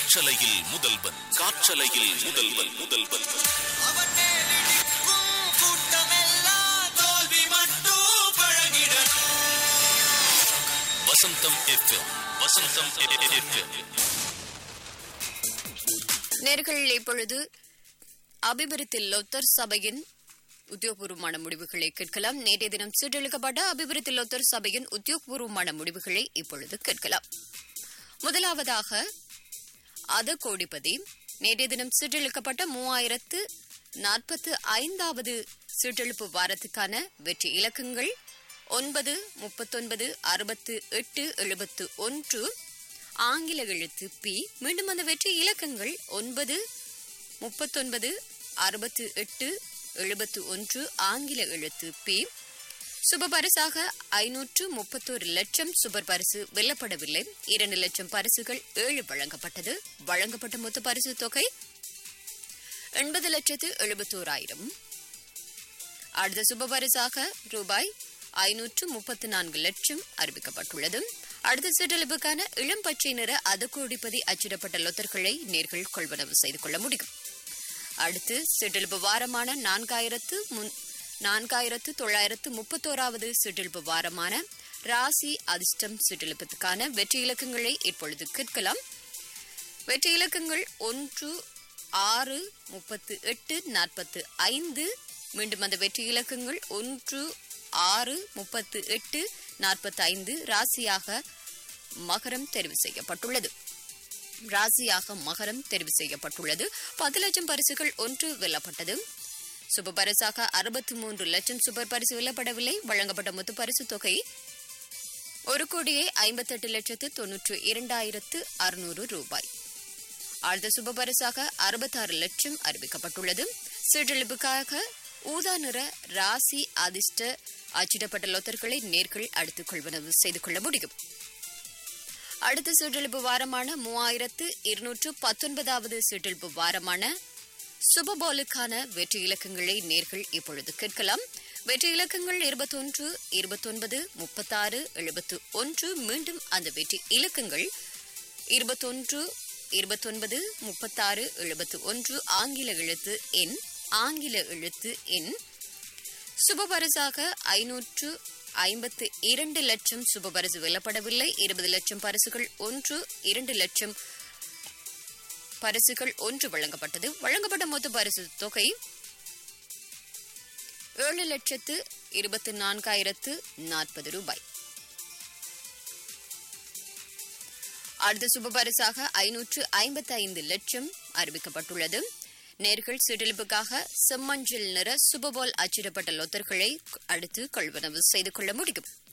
காற்றலையில் முதல்வன் காற்றலையில் முதல்வன் முதல்வன் அவன் மேலிடிக்கும் கூட்டமெல்லாம் தோல்வி மட்டும் பழகிடணும் வசந்தம் எஃப்எம் வசந்தம் எஃப்எம் நேர்கள் இப்பொழுது அபிவிருத்தி லொத்தர் சபையின் உத்தியோகபூர்வமான முடிவுகளை கேட்கலாம் நேற்றைய தினம் சீட்டெழுக்கப்பட்ட அபிவிருத்தி லொத்தர் சபையின் உத்தியோகபூர்வமான முடிவுகளை இப்பொழுது கேட்கலாம் முதலாவதாக அத கோடிபதி நேற்றைய தினம் சீட்டெழுக்கப்பட்ட மூவாயிரத்து நாற்பத்து ஐந்தாவது சீட்டெழுப்பு வாரத்துக்கான வெற்றி இலக்கங்கள் ஒன்பது முப்பத்தொன்பது அறுபத்து எட்டு எழுபத்து ஒன்று ஆங்கில எழுத்து பி மீண்டும் அந்த வெற்றி இலக்கங்கள் ஒன்பது முப்பத்தொன்பது அறுபத்து எட்டு எழுபத்து ஒன்று ஆங்கில எழுத்து பி சுப பரிசாக ஐநூற்று முப்பத்தோரு லட்சம் சுபர் பரிசு வெல்லப்படவில்லை இரண்டு லட்சம் பரிசுகள் ஏழு வழங்கப்பட்டது வழங்கப்பட்ட மொத்த பரிசு தொகை எண்பது லட்சத்து எழுபத்தோராயிரம் அடுத்த சுப பரிசாக ரூபாய் ஐநூற்று முப்பத்து நான்கு லட்சம் அறிவிக்கப்பட்டுள்ளது அடுத்த சிற்றளவுக்கான இளம் பச்சை நிற அதுகோடிப்பதி அச்சிடப்பட்ட லொத்தர்களை நேர்கள் கொள்வனவு செய்து கொள்ள முடியும் அடுத்து சிற்றில்பு வாரமான நான்காயிரத்து முன் நான்காயிரத்து தொள்ளாயிரத்து முப்பத்தோராவது சிற்றில்பு வாரமான ராசி அதிர்ஷ்டம் சிற்றிலப்பத்துக்கான வெற்றி இலக்கங்களை இப்பொழுது கேட்கலாம் வெற்றி இலக்கங்கள் ஒன்று ஆறு முப்பத்து எட்டு நாற்பத்து ஐந்து மீண்டும் அந்த வெற்றி இலக்கங்கள் ஒன்று ஆறு முப்பத்து எட்டு நாற்பத்தி ஐந்து ராசியாக மகரம் தெரிவு செய்யப்பட்டுள்ளது ராசியாக மகரம் தெரிவு செய்யப்பட்டுள்ளது பத்து லட்சம் பரிசுகள் ஒன்று வெல்லப்பட்டது சுப பரிசாக அறுபத்தி மூன்று லட்சம் சூப்பர் பரிசு வெல்லப்படவில்லை வழங்கப்பட்ட மொத்த பரிசு தொகை ஒரு கோடியே ஐம்பத்தெட்டு லட்சத்து தொன்னூற்று இரண்டாயிரத்து அறுநூறு ரூபாய் அடுத்த சுப பரிசாக அறுபத்தாறு லட்சம் அறிவிக்கப்பட்டுள்ளது சீட்டெழுப்புக்காக ஊதா நிற ராசி அதிர்ஷ்ட அச்சிடப்பட்ட லொத்தர்களை நேர்கள் அடுத்துக் கொள்வனவு செய்து கொள்ள முடியும் அடுத்த சீட்டெழுப்பு வாரமான மூவாயிரத்து இருநூற்று பத்தொன்பதாவது சீட்டெழுப்பு வாரமான சுபபோலுக்கான வெற்றி இலக்கங்களை நேர்கள் இப்பொழுது கேட்கலாம் வெற்றி இலக்கங்கள் இருபத்தொன்று இருபத்தொன்பது முப்பத்தாறு எழுபத்து ஒன்று மீண்டும் அந்த வெற்றி இலக்கங்கள் இருபத்தொன்று இருபத்தொன்பது முப்பத்தாறு எழுபத்து ஒன்று ஆங்கில எழுத்து எண் ஆங்கில எழுத்து எண் சுபபரிசாக ஐநூற்று ஐம்பத்து இரண்டு லட்சம் சுபபரிசு வெல்லப்படவில்லை இருபது லட்சம் பரிசுகள் ஒன்று இரண்டு லட்சம் பரிசுகள் ஒன்று வழங்கப்பட்டது வழங்கப்பட்ட மொத்த பரிசு தொகை ஏழு லட்சத்து இருபத்தி நான்காயிரத்து நாற்பது ரூபாய் அடுத்த சுப பரிசாக ஐநூற்று ஐம்பத்தி ஐந்து லட்சம் அறிவிக்கப்பட்டுள்ளது நேர்கள் சிறிலுப்புக்காக செம்மஞ்சள் நிற சுபபோல் அச்சிடப்பட்ட லொத்தர்களை அடுத்து கொள்வனவு செய்து கொள்ள முடியும்